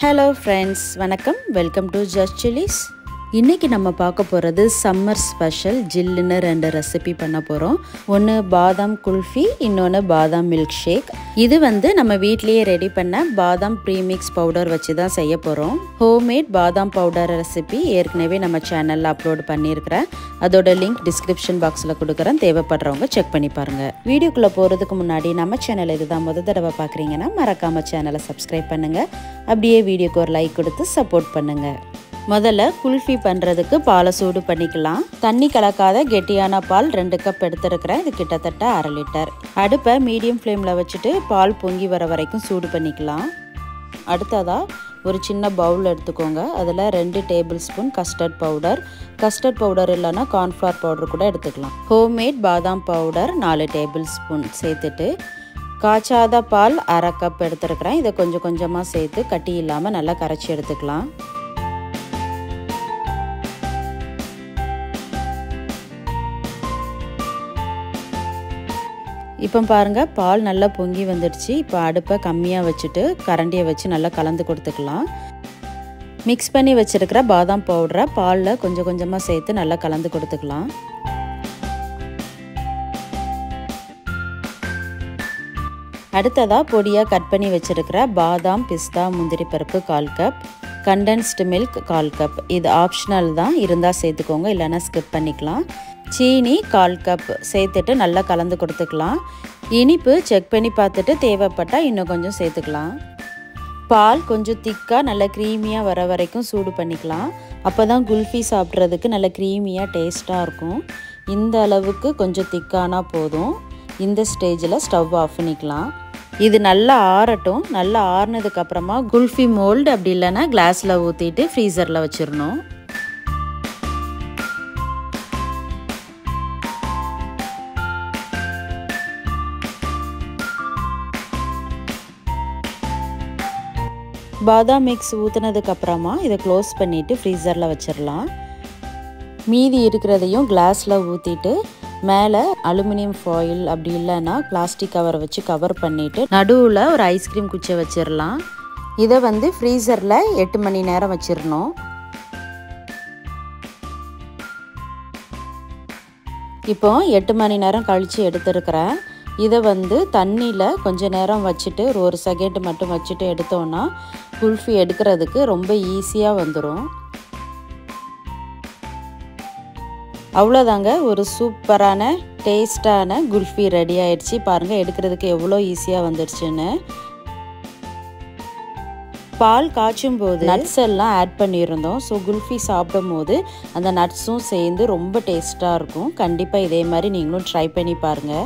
hello friends வணக்கம் welcome to just chillies இன்றைக்கி நம்ம பார்க்க போகிறது சம்மர் ஸ்பெஷல் ஜில்லுன்னு ரெண்டு ரெசிபி பண்ண போகிறோம் ஒன்று பாதாம் குல்ஃபி இன்னொன்று பாதாம் மில்க் ஷேக் இது வந்து நம்ம வீட்லேயே ரெடி பண்ண பாதாம் ப்ரீமிக்ஸ் பவுடர் வச்சு தான் செய்ய போகிறோம் ஹோம்மேட் பாதாம் பவுடர் ரெசிபி ஏற்கனவே நம்ம சேனலில் அப்லோட் பண்ணியிருக்கிறேன் அதோட லிங்க் டிஸ்கிரிப்ஷன் பாக்ஸில் கொடுக்குறேன் தேவைப்படுறவங்க செக் பண்ணி பாருங்கள் வீடியோக்குள்ளே போகிறதுக்கு முன்னாடி நம்ம சேனல் இதுதான் முத தடவை பார்க்குறீங்கன்னா மறக்காமல் சேனலை சப்ஸ்கிரைப் பண்ணுங்கள் அப்படியே வீடியோக்கு ஒரு லைக் கொடுத்து சப்போர்ட் பண்ணுங்கள் முதல்ல குல்ஃபி பண்ணுறதுக்கு பாலை சூடு பண்ணிக்கலாம் தண்ணி கலக்காத கெட்டியான பால் ரெண்டு கப் எடுத்துருக்கிறேன் இது கிட்டத்தட்ட அரை லிட்டர் அடுப்பை மீடியம் ஃப்ளேமில் வச்சுட்டு பால் பொங்கி வர வரைக்கும் சூடு பண்ணிக்கலாம் அடுத்ததாக ஒரு சின்ன பவுல் எடுத்துக்கோங்க அதில் ரெண்டு tablespoon custard powder custard powder இல்லைன்னா கார்ன்ஃப்ளவர் பவுடர் கூட எடுத்துக்கலாம் ஹோம்மேட் பாதாம் பவுடர் நாலு டேபிள் ஸ்பூன் சேர்த்துட்டு காய்ச்சாத பால் அரை கப் எடுத்துருக்கிறேன் இதை கொஞ்சம் கொஞ்சமாக சேர்த்து கட்டி இல்லாமல் நல்லா கரைச்சி எடுத்துக்கலாம் இப்போ பாருங்கள் பால் நல்லா பொங்கி வந்துடுச்சு இப்போ அடுப்பை கம்மியாக வச்சுட்டு கரண்டியை வச்சு நல்லா கலந்து கொடுத்துக்கலாம் மிக்ஸ் பண்ணி வச்சுருக்கிற பாதாம் பவுடரை பாலில் கொஞ்சம் கொஞ்சமாக சேர்த்து நல்லா கலந்து கொடுத்துக்கலாம் அடுத்ததாக பொடியாக கட் பண்ணி வச்சுருக்கிற பாதாம் பிஸ்தா முந்திரி பருப்பு கால் கப் கண்டென்ஸ்டு மில்க் கால் கப் இது ஆப்ஷனல் தான் இருந்தால் சேர்த்துக்கோங்க இல்லைன்னா ஸ்கிப் பண்ணிக்கலாம் சீனி கால் கப் சேர்த்துட்டு நல்லா கலந்து கொடுத்துக்கலாம் இனிப்பு செக் பண்ணி பார்த்துட்டு தேவைப்பட்டால் இன்னும் கொஞ்சம் சேர்த்துக்கலாம் பால் கொஞ்சம் திக்காக நல்ல க்ரீமியாக வர வரைக்கும் சூடு பண்ணிக்கலாம் அப்போ தான் குல்ஃபி சாப்பிட்றதுக்கு நல்ல க்ரீமியாக டேஸ்ட்டாக இருக்கும் இந்த அளவுக்கு கொஞ்சம் திக்கானா போதும் இந்த ஸ்டேஜில் ஸ்டவ் ஆஃப் பண்ணிக்கலாம் இது நல்லா ஆறட்டும் நல்லா ஆறுனதுக்கப்புறமா குல்ஃபி மோல்டு அப்படி இல்லைன்னா கிளாஸில் ஊற்றிட்டு ஃப்ரீசரில் வச்சிடணும் பாதாம் மிக்ஸ் ஊற்றுனதுக்கப்புறமா இதை க்ளோஸ் பண்ணிவிட்டு ஃப்ரீசரில் வச்சிடலாம் மீதி இருக்கிறதையும் கிளாஸில் ஊற்றிட்டு மேலே அலுமினியம் ஃபாயில் அப்படி இல்லைன்னா பிளாஸ்டிக் கவரை வச்சு கவர் பண்ணிவிட்டு நடுவில் ஒரு ஐஸ்கிரீம் குச்சியை வச்சிடலாம் இதை வந்து ஃப்ரீசரில் எட்டு மணி நேரம் வச்சிடணும் இப்போ எட்டு மணி நேரம் கழித்து எடுத்துருக்கிறேன் இதை வந்து தண்ணியில் கொஞ்ச நேரம் வச்சுட்டு ஒரு ஒரு செகண்ட் மட்டும் வச்சுட்டு எடுத்தோன்னா குல்ஃபி எடுக்கிறதுக்கு ரொம்ப ஈஸியாக வந்துடும் அவ்வளோதாங்க ஒரு சூப்பரான டேஸ்டான குல்ஃபி ரெடி ஆயிடுச்சு பாருங்கள் எடுக்கிறதுக்கு எவ்வளோ ஈஸியாக வந்துடுச்சுன்னு பால் காய்ச்சும் போது நட்ஸ் எல்லாம் ஆட் பண்ணியிருந்தோம் ஸோ குல்ஃபி சாப்பிடும் போது அந்த நட்ஸும் சேர்ந்து ரொம்ப டேஸ்ட்டாக இருக்கும் கண்டிப்பாக இதே மாதிரி நீங்களும் ட்ரை பண்ணி பாருங்கள்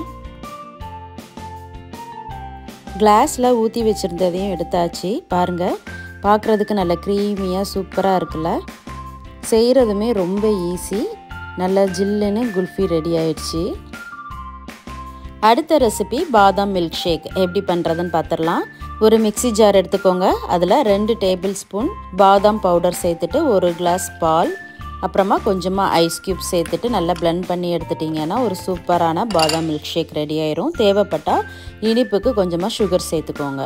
கிளாஸில் ஊற்றி வச்சுருந்ததையும் எடுத்தாச்சு பாருங்கள் பார்க்குறதுக்கு நல்ல க்ரீமியாக சூப்பராக இருக்குல்ல செய்கிறதுமே ரொம்ப ஈஸி நல்ல ஜில்லுன்னு குல்ஃபி ரெடி ஆயிடுச்சு அடுத்த ரெசிபி பாதாம் மில்க் ஷேக் எப்படி பண்ணுறதுன்னு பார்த்துடலாம் ஒரு மிக்சி ஜார் எடுத்துக்கோங்க அதில் ரெண்டு டேபிள் ஸ்பூன் பாதாம் பவுடர் சேர்த்துட்டு ஒரு கிளாஸ் பால் அப்புறமா கொஞ்சமாக ஐஸ் க்யூப் சேர்த்துட்டு நல்லா பிளெண்ட் பண்ணி எடுத்துட்டிங்கன்னா ஒரு சூப்பரான பாதாம் மில்க் ஷேக் ரெடி ஆயிரும் தேவைப்பட்டால் இனிப்புக்கு கொஞ்சமாக சுகர் சேர்த்துக்கோங்க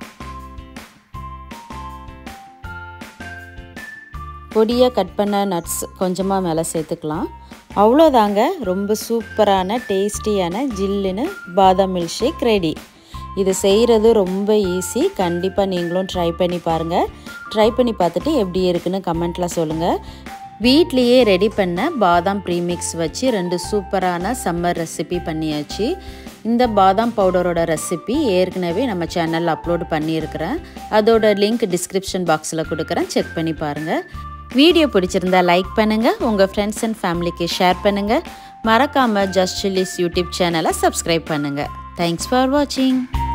பொடியாக கட் பண்ண நட்ஸ் கொஞ்சமாக மேலே சேர்த்துக்கலாம் அவ்வளோதாங்க ரொம்ப சூப்பரான டேஸ்டியான ஜில்லுன்னு பாதாம் மில்க் ஷேக் ரெடி இது செய்கிறது ரொம்ப ஈஸி கண்டிப்பாக நீங்களும் ட்ரை பண்ணி பாருங்கள் ட்ரை பண்ணி பார்த்துட்டு எப்படி இருக்குன்னு கமெண்ட்டில் சொல்லுங்கள் வீட்லேயே ரெடி பண்ண பாதாம் ப்ரீமிக்ஸ் வச்சு ரெண்டு சூப்பரான சம்மர் ரெசிபி பண்ணியாச்சு இந்த பாதாம் பவுடரோட ரெசிபி ஏற்கனவே நம்ம சேனலில் அப்லோட் பண்ணியிருக்கிறேன் அதோட லிங்க் டிஸ்கிரிப்ஷன் பாக்ஸில் கொடுக்குறேன் செக் பண்ணி பாருங்கள் வீடியோ பிடிச்சிருந்தா லைக் பண்ணுங்கள் உங்கள் ஃப்ரெண்ட்ஸ் அண்ட் ஃபேமிலிக்கு ஷேர் பண்ணுங்கள் மறக்காமல் ஜஸ்ட் சில்லிஸ் யூடியூப் சேனலை சப்ஸ்கிரைப் பண்ணுங்கள் தேங்க்ஸ் ஃபார் வாட்சிங்